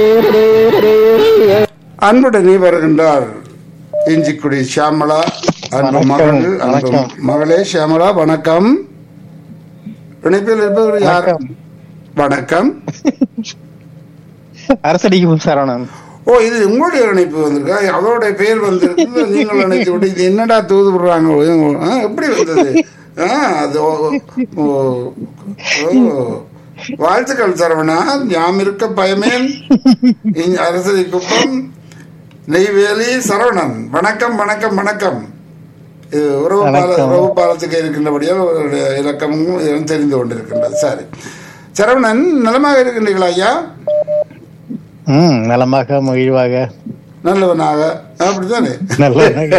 அன்புடனே வருகின்றார் இஞ்சிக்குடி ஷியாமளா அன்பு வணக்கம், மகள் அன்பு வணக்கம். மகளே ஷியாமளா வணக்கம் இணைப்பில் இருப்பவர் யார் வணக்கம். வணக்கம் அரசடிக்கும் சரவணன் ஓ இது உங்களுடைய இணைப்பு வந்திருக்கா அதோட பேர் வந்திருக்கு நீங்கள் இணைத்து விட்டு இது என்னடா தூது விடுறாங்க ஆ, எப்படி வந்தது ஆ, அது ஓ, ஓ, ஓ. வாழ்த்துக்கள் சரவணா யாம் இருக்க பயமேன் இங்க அரசடி குப்பம் நெய்வேலி சரவணன் வணக்கம் வணக்கம் வணக்கம் இது உறவு பால வணக்கம். உறவு பாலத்துக்கு இருக்கின்றபடியால் அவருடைய இலக்கமும் இதுவும் தெரிந்து கொண்டிருக்கின்றது சரி சரவணன் நலமாக இருக்கின்றீர்களா ஐயா ம் நலமாக மகிழ்வாக நல்லவனாக அப்படித்தானே நல்ல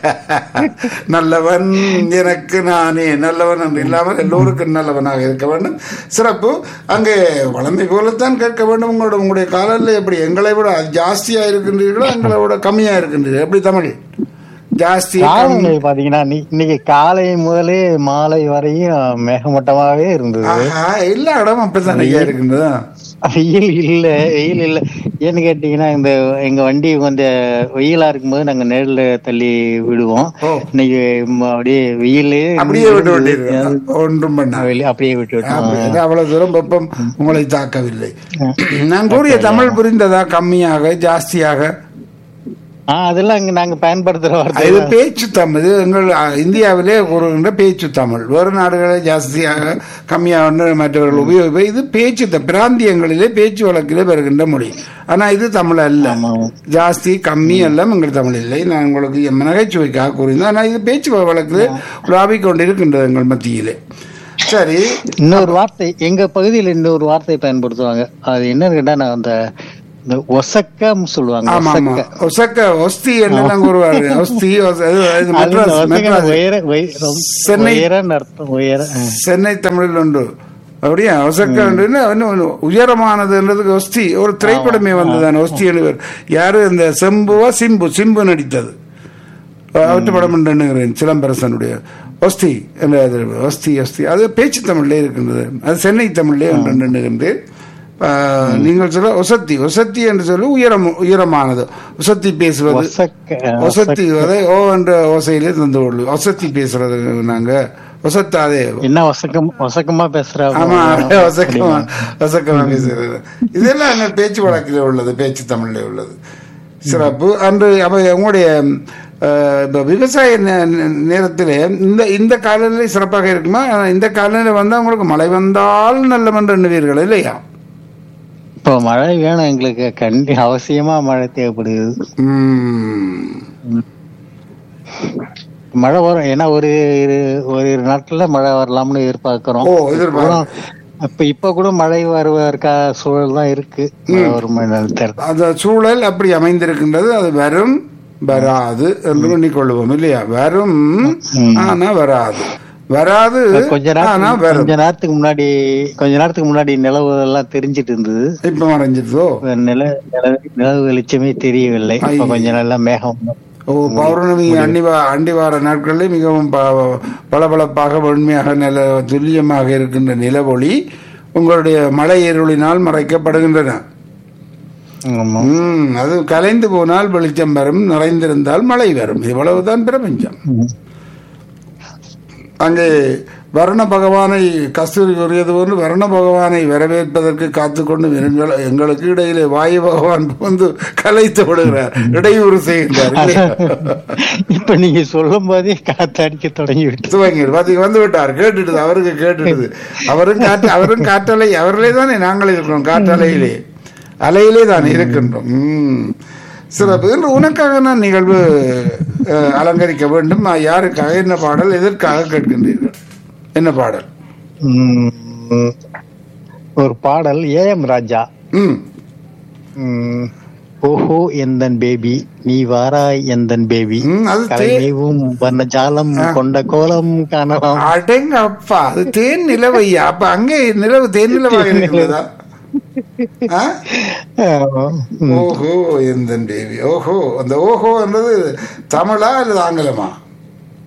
நல்லவன் எனக்கு நானே நல்லவன் என்று இல்லாமல் எல்லோருக்கும் நல்லவனாக இருக்க வேண்டும் சிறப்பு அங்கே வளமை போலத்தான் கேட்க வேண்டும் உங்களோட உங்களுடைய காலையில் எப்படி எங்களை விட ஜாஸ்தியா இருக்கின்றீர்களோ எங்களை விட கம்மியா இருக்கின்றீர்கள் எப்படி தமிழ் ஜாஸ்தி கம்மி. காலநிலை பாத்தீங்கன்னா இன்னி- இன்னைக்கு காலை முதலே மாலை வரையும் மேகமூட்டமாவே இருந்தது ஆஹா, எல்லா இடமும் அப்படித்தான் ஐயா இருக்கின்றதா வெயில் இல்ல வெயில் இல்ல ஏன்னு கேட்டீங்கன்னா இந்த எங்க வண்டி கொஞ்சம் வெயிலா இருக்கும்போது நாங்க நேர்ல தள்ளி விடுவோம் ஓ. இன்னைக்கு ம- அப்படியே வெயிலே அப்படியே விட்டு விட்டீர்கள் ஒன்றும் பண்ண வெளி- அப்படியே விட்டு விட்டோம் அவ்வளவு தூரம் வெப்பம் உங்களை தாக்கவில்லை நான் கூறிய தமிழ் புரிந்ததா கம்மியாக ஜாஸ்தியாக ஆஹ் அதெல்லாம் இங்க நாங்க பயன்படுத்துற வார்த்தை இது பேச்சு தமிழ் இது எங்கள் அ, இந்தியாவிலே கூறுகின்ற பேச்சு தமிழ் வேறு நாடுகளில் ஜாஸ்தியாக கம்மியாக மற்றவர்கள் உபயோகிப்ப இது பேச்சு த- பிராந்தியங்களிலே பேச்சு வழக்கிலே வருகின்ற மொழி ஆனா இது தமிழ் அல்ல ஆமா. ஜாஸ்தி கம்மி எல்லாம் எங்கள் தமிழ் இல்லை நான் உங்களுக்கு என் நகைச்சுவைக்காக கூறினேன் ஆனால் இது பேச்சு வழக்கிலே உலாவிக் கொண்டிருக்கின்றது எங்கள் மத்தியிலே சரி இன்னொரு வார்த்தை எங்க பகுதியில இன்னொரு வார்த்தை பயன்படுத்துவாங்க அது என்னன்னு கேட்டா நான் அந்த இந்த ஒசக்கம் சொல்லுவாங்க ஆமா ஆமா ஒசக்க. ஒசக்க ஒஸ்தி என்னெல்லாம் கூறுவாரு ஒஸ்தி ஒச- இது- இது அது மெட்ராஸ் ஒசக்க மெட்ராஸ் உயர உய- ரொம்ப சென்னை. உயரன்னு அர்த்தம் உயர ஆ. சென்னை தமிழில் உண்டு அப்படியா ஒசக்க உண்டுன்னு இன்னும் ஒண்ணு உயரமானதுன்றதுக்கு ஒஸ்தி ஒரு திரைப்படமே வந்ததான ஒஸ்தி என்பவர் யாரு இந்த செம்புவா சிம்பு சிம்பு நடித்தது அவற்று படம் எண்ணுகிறேன் சிலம்பரசனுடைய ஒஸ்தி என்ற அது ஒஸ்தி ஒஸ்தி அது பேச்சு தமிழ்லே இருக்கின்றது அது சென்னை தமிழ்லே ஒன்று எண்ணுகின்றேன் ஆஹ், நீங்கள் சொல்ல ஒசத்தி ஒசத்தி என்று சொல்லி உயரம் உயரமானது ஒசத்தி பேசுவது ஒசக்க ஆ, ஒசத்தி அதை ஓ என்ற ஓசையிலே தந்து கொள்ளும் ஒசத்தி பேசுறது நாங்க ஒசத்தாதே என்ன ஒசக்கம் ஒசக்கமா பேசுற ஆமா ஒசக்கமா ஒசக்கமா பேசுறது இதெல்லாம் எங்கள் பேச்சு வழக்கில் உள்ளது பேச்சு தமிழ்ல உள்ளது சிறப்பு அன்று அப்ப உங்களுடைய அஹ், இப்ப விவசாய நே- நே- நேரத்திலே இந்த இந்த காலநிலை சிறப்பாக இருக்குமா ஆனா இந்த காலநிலை வந்தா உங்களுக்கு மழை வந்தால் நல்ல மன்ற எண்ணுவீர்கள் இல்லையா இப்போ மழை வேணும் எங்களுக்கு கண்டி அவசியமா மழை தேவைப்படுது உம் மழை வரும் ஏன்னா ஒரு இரு- ஒரு இரு நாட்கள்ல மழை வரலாம்னு எதிர்பார்க்கிறோம் ஓ எதிர்பார்க்க இப்ப இப்ப கூட மழை வருவதற்கா சூழல் தான் இருக்கு மழை வருமா என்னன்னு தெரியல அந்த சூழல் அப்படி அமைந்திருக்கின்றது அது வரும் வராது என்று எண்ணிக்கொள்வோம் இல்லையா வரும் ஆனா வராது வராது கொஞ்ச ஆனா நேரத்துக்கு வரும் கொஞ்ச நேரத்துக்கு முன்னாடி கொஞ்ச நேரத்துக்கு முன்னாடி நிலவு எல்லாம் தெரிஞ்சிட்டு இருந்தது இப்ப மறைஞ்சிருதோ இப்ப நில நில- நிலவு வெளிச்சமே தெரியவில்லை இப்ப கொஞ்ச நல்லா மேகம் ஓ பௌர்ணமி அண்டிவா அண்டிவார நாட்களில் மிகவும் ப- பளபளப்பாக வெண்மையாக நில துல்லியமாக இருக்கின்ற நிலவொளி உங்களுடைய மழை இருளினால் மறைக்கப்படுகின்றன ஆமா. ம், அது கலைந்து போனால் வெளிச்சம் வரும் நிறைந்திருந்தால் மழை வரும் இவ்வளவுதான் பிரபஞ்சம் ம். அங்கே வர்ண பகவானை கஸ்தூரி கூறியது போன்று வர்ண பகவானை வரவேற்பதற்கு காத்துக்கொண்டு எங்கள் எங்களுக்கு இடையிலே வாயு பகவான் வந்து கலைத்து விடுகிறார் இடையூறு செய்கின்றார் இல்லையா? இப்ப நீங்க சொல்லும் போதே காத்தடிக்க தொடங்கி விட்டு துவங்கிடு பாத்தீங்க வந்து விட்டார் கேட்டுடுது அவருக்கு கேட்டுடுது அவரும் காற்று அவரும் காற்றலை அவர்களே தானே நாங்கள் இருக்கிறோம் காற்றலையிலே அலையிலே தான் இருக்கின்றோம் ம். சிறப்பு இன்று உனக்காக நான் நிகழ்வு அஹ், அலங்கரிக்க வேண்டும் அஹ், யாருக்காக என்ன பாடல் எதற்காக கேட்கின்றீர்கள் என்ன பாடல் ம். ஒரு பாடல் ஏஎம் ராஜா ம் ம். ஓஹோ எந்தன் பேபி நீ வாராய் எந்தன் பேபி ம், அது கலை தே- நீவும் வர்ணஜாலம் கொண்ட கோலம் காணலாம் அடங்க அப்பா அது தேன் நிலவையா அப்ப அங்கே நிலவு தேன் நிலவாக இருக்கிறதா ஆ? ம். ஓஹோ எந்த தேவி ஓஹோ அந்த ஓஹோ என்றது தமிழா அல்லது ஆங்கிலமா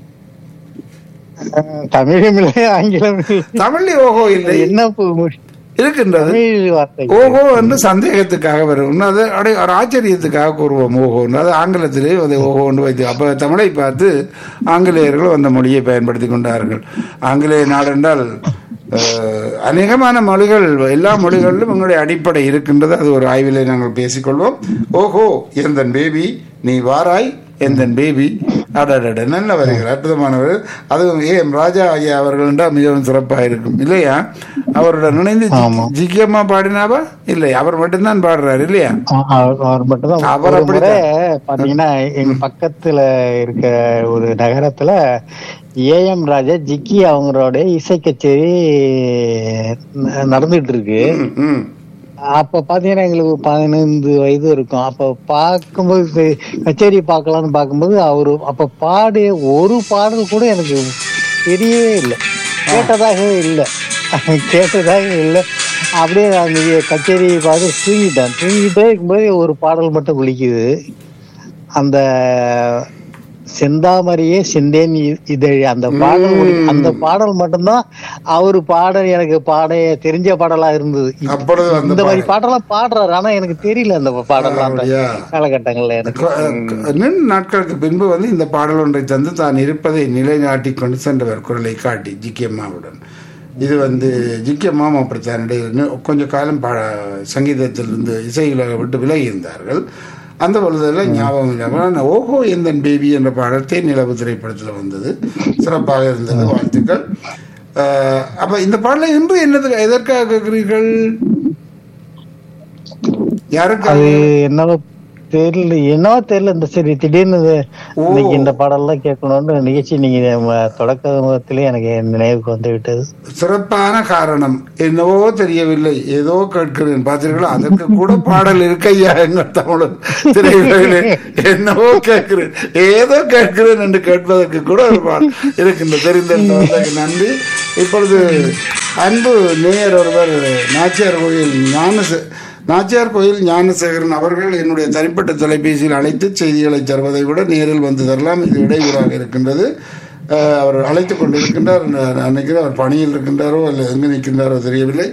தமிழும் இல்லை ஆங்கிலம் இல்லை தமிழ்ல ஓஹோ இல்லை என்ன பு- இருக்கின்றது தமிழ் வார்த்தை ஓஹோ என்று சந்தேகத்துக்காக வரும் இன்னும் அது அப்படியே ஒரு ஆச்சரியத்துக்காக கூறுவோம் ஓஹோ அது ஆங்கிலத்திலே அதை ஓஹோன்னு வைத்து அப்ப தமிழை பார்த்து ஆங்கிலேயர்கள் அந்த மொழியை பயன்படுத்தி கொண்டார்கள் ஆங்கிலேய நாடென்றால் அஹ், அநேகமான மொழிகள் எல்லா மொழிகளிலும் உங்களுடைய அடிப்படை இருக்கின்றது அது ஒரு ஆய்விலே நாங்கள் பேசிக்கொள்வோம் ஓஹோ எந்தன் பேபி நீ வாராய் எந்தன் பேபி அடடட நல்ல வரிகள் அற்புதமானவர் அதுவும் ஏம் ராஜா ஐயா அவர்கள் என்றால் மிகவும் சிறப்பாக இருக்கும் இல்லையா அவருடன் நினைந்து ஆமா. ஜிக்கியம்மா பாடினாவா இல்லை அவர் மட்டும்தான் பாடுறாரு இல்லையா ஆ, அவர் அவர் மட்டும்தான் அவர் ஒரு முறை அப்படித்தான். பாத்தீங்கன்னா எங்க பக்கத்துல இருக்க ஒரு நகரத்துல ஏஎம் ராஜா ஜிக்கி அவங்களோட இசை கச்சேரி ந- நடந்துட்டு இருக்கு ம், ம். அப்ப பாத்தீங்கன்னா எங்களுக்கு ஒரு பதினைந்து வயது இருக்கும் அப்ப பார்க்கும்போது சரி, கச்சேரி பார்க்கலாம்னு பார்க்கும்போது அவரு அப்ப பாடிய ஒரு பாடல் கூட எனக்கு தெரியவே இல்லை கேட்டதாகவே இல்லை கேட்டதாகவே இல்லை அப்படியே நான் இந்த கச்சேரி பார்த்து தூங்கிட்டேன் தூங்கிட்டே இருக்கும்போது ஒரு பாடல் மட்டும் குளிக்குது அந்த செந்தாமரையே செந்தேன் இ- இதழ் அந்த பாடல் ஒலி- அந்த பாடல் மட்டும்தான் அவரு பாட எனக்கு பாட தெரிஞ்ச பாடலா இருந்தது அப்பொழுது அந்த இந்த மாதிரி பாட்டெல்லாம் பாடுறாரு ஆனா எனக்கு தெரியல அந்த பாடலாம் அந்த அப்படியா? காலகட்டங்கள்ல எனக்கு க- க- நீண்ட நாட்களுக்கு பின்பு வந்து இந்த பாடல் ஒன்றை தந்து தான் இருப்பதை நிலைநாட்டிக் கொண்டு சென்றவர் குரலை காட்டி ஜிக்கியம்மாவுடன் இது வந்து ஜிக்கியம்மாவும் அப்படித்தான் இடையில நி- கொஞ்ச காலம் பா சங்கீதத்திலிருந்து இசைகளை விட்டு விலகி இருந்தார்கள் அந்த பொழுதெல்லாம் ஞாபகம் இல்லாமல் ஆனால் ஓஹோ எந்தன் பேபி என்ற பாடல் தேன் நிலவு திரைப்படத்தில் வந்தது சிறப்பாக இருந்தது வாழ்த்துக்கள் அஹ், அப்ப இந்த பாடலை இன்று என்னது எதற்காக கேட்கிறீர்கள் யாருக்காக அது என்னவோ தெரியல என்னவோ தெரியல இந்த சரி திடீர்னு இது இன்னைக்கு இந்த பாடல்லாம் கேட்கணும்னு நிகழ்ச்சி நீங்க ம- தொடக்கத்திலே எனக்கு நினைவுக்கு வந்து விட்டது சிறப்பான காரணம் என்னவோ தெரியவில்லை ஏதோ கேட்கிறேன் பார்த்தீர்களா அதற்கு கூட பாடல் இருக்கையா எங்கள் தமிழ் திரைகளிலே என்னவோ கேட்கிறேன் ஏதோ கேட்கிறேன் என்று கேட்பதற்கு கூட ஒரு பாடல் இருக்கின்ற தெரிந்ததற்கு நன்றி இப்பொழுது அன்பு நேயர் ஒருவர் நாச்சியார் கோயில் ஞான நாச்சியார் கோயில் ஞானசேகரன் அவர்கள் என்னுடைய தனிப்பட்ட தொலைபேசியில் அழைத்து செய்திகளை தருவதை விட நேரில் வந்து தரலாம் இது இடையூறாக இருக்கின்றது அஹ், அவர் அழைத்துக் கொண்டிருக்கின்றார் நான் நினைக்கிறேன் அவர் பணியில் இருக்கின்றாரோ அல்லது எங்கு நிற்கின்றாரோ தெரியவில்லை